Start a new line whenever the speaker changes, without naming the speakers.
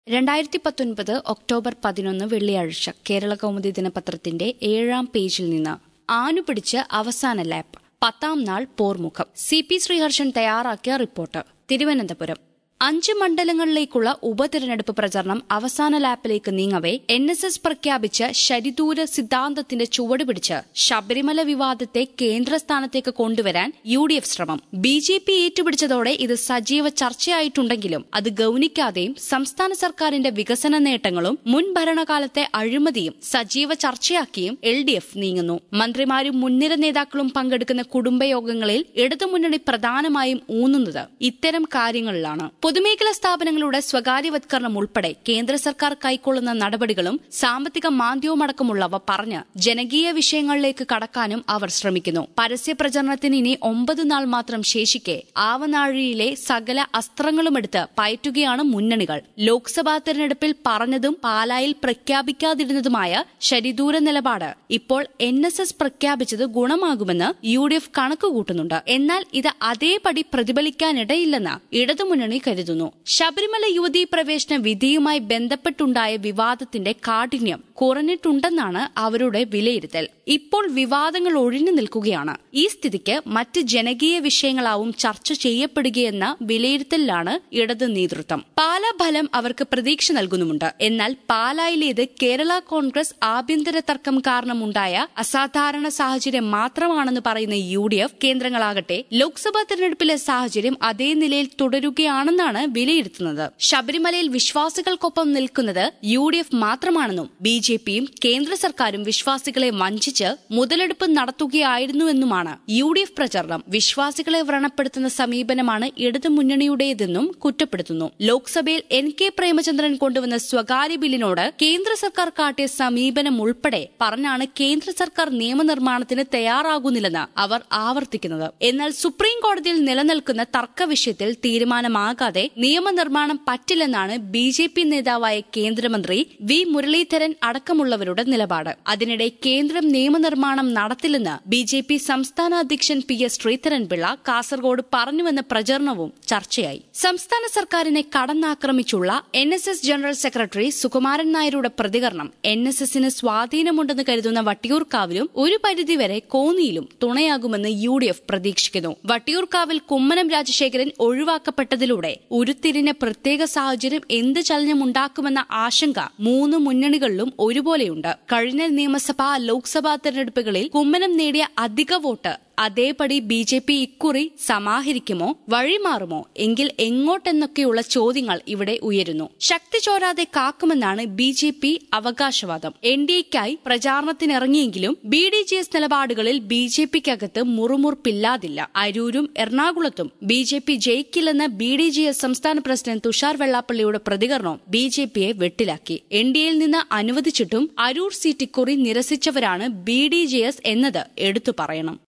രണ്ടായിരത്തി പത്തൊൻപത് ഒക്ടോബർ പതിനൊന്ന് വെള്ളിയാഴ്ച കേരള കൗമുദി ദിനപത്രത്തിന്റെ ഏഴാം പേജിൽ നിന്ന് ആനുപിടിച്ച് അവസാന ലാപ്പ് പത്താം നാൾ പോർമുഖം സി പി ശ്രീഹർഷൻ തയ്യാറാക്കിയ റിപ്പോർട്ട് തിരുവനന്തപുരം അഞ്ച് മണ്ഡലങ്ങളിലേക്കുള്ള ഉപതെരഞ്ഞെടുപ്പ് പ്രചരണം അവസാന ലാപ്പിലേക്ക് നീങ്ങവേ എൻ എസ് എസ് പ്രഖ്യാപിച്ച ശരിദൂര സിദ്ധാന്തത്തിന്റെ ചുവട് പിടിച്ച് ശബരിമല വിവാദത്തെ കേന്ദ്രസ്ഥാനത്തേക്ക് കൊണ്ടുവരാൻ യു ഡി എഫ് ശ്രമം ബി ജെ പി ഏറ്റുപിടിച്ചതോടെ ഇത് സജീവ ചർച്ചയായിട്ടുണ്ടെങ്കിലും അത് ഗൌനിക്കാതെയും സംസ്ഥാന സർക്കാരിന്റെ വികസന നേട്ടങ്ങളും മുൻ ഭരണകാലത്തെ അഴിമതിയും സജീവ ചർച്ചയാക്കിയും എൽ ഡി എഫ് നീങ്ങുന്നു മന്ത്രിമാരും മുൻനിര നേതാക്കളും പങ്കെടുക്കുന്ന കുടുംബയോഗങ്ങളിൽ ഇടതുമുന്നണി പ്രധാനമായും ഊന്നുന്നത് ഇത്തരം കാര്യങ്ങളിലാണ് പൊതുമേഖലാ സ്ഥാപനങ്ങളുടെ സ്വകാര്യവത്കരണം ഉൾപ്പെടെ കേന്ദ്ര സർക്കാർ കൈക്കൊള്ളുന്ന നടപടികളും സാമ്പത്തിക മാന്ദ്യവുമടക്കമുള്ളവ പറഞ്ഞ് ജനകീയ വിഷയങ്ങളിലേക്ക് കടക്കാനും അവർ ശ്രമിക്കുന്നു പരസ്യ പ്രചരണത്തിന് ഇനി ഒമ്പത് നാൾ മാത്രം ശേഷിക്കെ ആവനാഴിയിലെ സകല അസ്ത്രങ്ങളുമെടുത്ത് പയറ്റുകയാണ് മുന്നണികൾ ലോക്സഭാ തെരഞ്ഞെടുപ്പിൽ പറഞ്ഞതും പാലായിൽ പ്രഖ്യാപിക്കാതിരുന്നതുമായ ശരിദൂര നിലപാട് ഇപ്പോൾ എൻ എസ് എസ് പ്രഖ്യാപിച്ചത് ഗുണമാകുമെന്ന് യു ഡി എഫ് കണക്കുകൂട്ടുന്നുണ്ട് എന്നാൽ ഇത് അതേപടി പ്രതിഫലിക്കാനിടയില്ലെന്ന് ഇടതുമുന്നണി കരുതുന്നു ശബരിമല യുവതീ പ്രവേശന വിധിയുമായി ബന്ധപ്പെട്ടുണ്ടായ വിവാദത്തിന്റെ കാഠിന്യം കുറഞ്ഞിട്ടുണ്ടെന്നാണ് അവരുടെ വിലയിരുത്തൽ ഇപ്പോൾ വിവാദങ്ങൾ ഒഴിഞ്ഞു നിൽക്കുകയാണ് ഈ സ്ഥിതിക്ക് മറ്റ് ജനകീയ വിഷയങ്ങളാവും ചർച്ച ചെയ്യപ്പെടുകയെന്ന വിലയിരുത്തലിലാണ് ഇടത് നേതൃത്വം പാലാ ഫലം അവർക്ക് പ്രതീക്ഷ നൽകുന്നുമുണ്ട് എന്നാൽ പാലായിലേത് കേരള കോൺഗ്രസ് ആഭ്യന്തര തർക്കം കാരണമുണ്ടായ അസാധാരണ സാഹചര്യം മാത്രമാണെന്ന് പറയുന്ന യു ഡി എഫ് കേന്ദ്രങ്ങളാകട്ടെ ലോക്സഭാ തെരഞ്ഞെടുപ്പിലെ സാഹചര്യം അതേ നിലയിൽ തുടരുകയാണെന്നാണ് വിലയിരുത്തുന്നത് ശബരിമലയിൽ വിശ്വാസികൾക്കൊപ്പം നിൽക്കുന്നത് യു ഡി എഫ് മാത്രമാണെന്നും ബി ജെ പിയും കേന്ദ്ര സർക്കാരും വിശ്വാസികളെ വഞ്ചിച്ച് മുതലെടുപ്പ് നടത്തുകയായിരുന്നുവെന്നുമാണ് യു ഡി എഫ് പ്രചരണം വിശ്വാസികളെ വ്രണപ്പെടുത്തുന്ന സമീപനമാണ് ഇടതു മുന്നണിയുടേതെന്നും കുറ്റപ്പെടുത്തുന്നു ലോക്സഭയിൽ എൻ കെ പ്രേമചന്ദ്രൻ കൊണ്ടുവന്ന സ്വകാര്യ ബില്ലിനോട് കേന്ദ്ര സർക്കാർ കാട്ടിയ സമീപനം ഉൾപ്പെടെ പറഞ്ഞാണ് കേന്ദ്ര സർക്കാർ നിയമനിർമ്മാണത്തിന് തയ്യാറാകുന്നില്ലെന്ന് അവർ ആവർത്തിക്കുന്നത് എന്നാൽ സുപ്രീം കോടതിയിൽ നിലനിൽക്കുന്ന തർക്ക വിഷയത്തിൽ തീരുമാനമാകാതെ നിയമനിർമ്മാണം പറ്റില്ലെന്നാണ് ബി ജെ പി നേതാവായ കേന്ദ്രമന്ത്രി വി മുരളീധരൻ അടക്കമുള്ളവരുടെ നിലപാട് അതിനിടെ കേന്ദ്രം നിയമനിർമ്മാണം നടത്തില്ലെന്ന് ബി ജെ പി സംസ്ഥാന അധ്യക്ഷൻ പി എസ് ശ്രീധരൻപിള്ള കാസർഗോഡ് പറഞ്ഞുവെന്ന പ്രചരണവും ചർച്ചയായി സംസ്ഥാന സർക്കാരിനെ കടന്നാക്രമിച്ചുള്ള N S S general secretary Sukumaran നായരുടെ പ്രതികരണം എൻ എസ് എസിന് സ്വാധീനമുണ്ടെന്ന് കരുതുന്ന വട്ടിയൂർക്കാവിലും ഒരു പരിധിവരെ കോന്നിയിലും തുണയാകുമെന്ന് യു ഡി എഫ് പ്രതീക്ഷിക്കുന്നു വട്ടിയൂർക്കാവിൽ കുമ്മനം രാജശേഖരൻ ഒഴിവാക്കപ്പെട്ടതിലൂടെ ഉരുത്തിരിഞ്ഞ പ്രത്യേക സാഹചര്യം എന്ത് ചലനമുണ്ടാക്കുമെന്ന ആശങ്ക മൂന്ന് മുന്നണികളിലും ഒരുപോലെയുണ്ട് കഴിഞ്ഞ നിയമസഭാ ലോക്സഭാ തെരഞ്ഞെടുപ്പുകളിൽ കുമ്മനം നേടിയ അധിക വോട്ട് അതേപടി ബി ജെ പി ഇക്കുറി സമാഹരിക്കുമോ വഴിമാറുമോ എങ്കിൽ എങ്ങോട്ടെന്നൊക്കെയുള്ള ചോദ്യങ്ങൾ ഇവിടെ ഉയരുന്നു ശക്തി ചോരാതെ കാക്കുമെന്നാണ് ബി ജെ പി അവകാശവാദം എൻ ഡി എക്കായി പ്രചാരണത്തിനിറങ്ങിയെങ്കിലും ബി ഡി ജി എസ് നിലപാടുകളിൽ ബി ജെ പിക്കകത്ത് മുറുമുറുപ്പില്ലാതില്ല അരൂരും എറണാകുളത്തും ബി ജെ പി ജയിക്കില്ലെന്ന ബി ഡി ജി എസ് സംസ്ഥാന പ്രസിഡന്റ് തുഷാർ വെള്ളാപ്പള്ളിയുടെ പ്രതികരണം ബി ജെ പിയെ വെട്ടിലാക്കി എൻ ഡി എയിൽ നിന്ന് അനുവദിച്ചിട്ടും അരൂർ സീറ്റ് ഇക്കുറി നിരസിച്ചവരാണ് ബി ഡി ജെ എസ് എന്നത് എടുത്തു പറയണം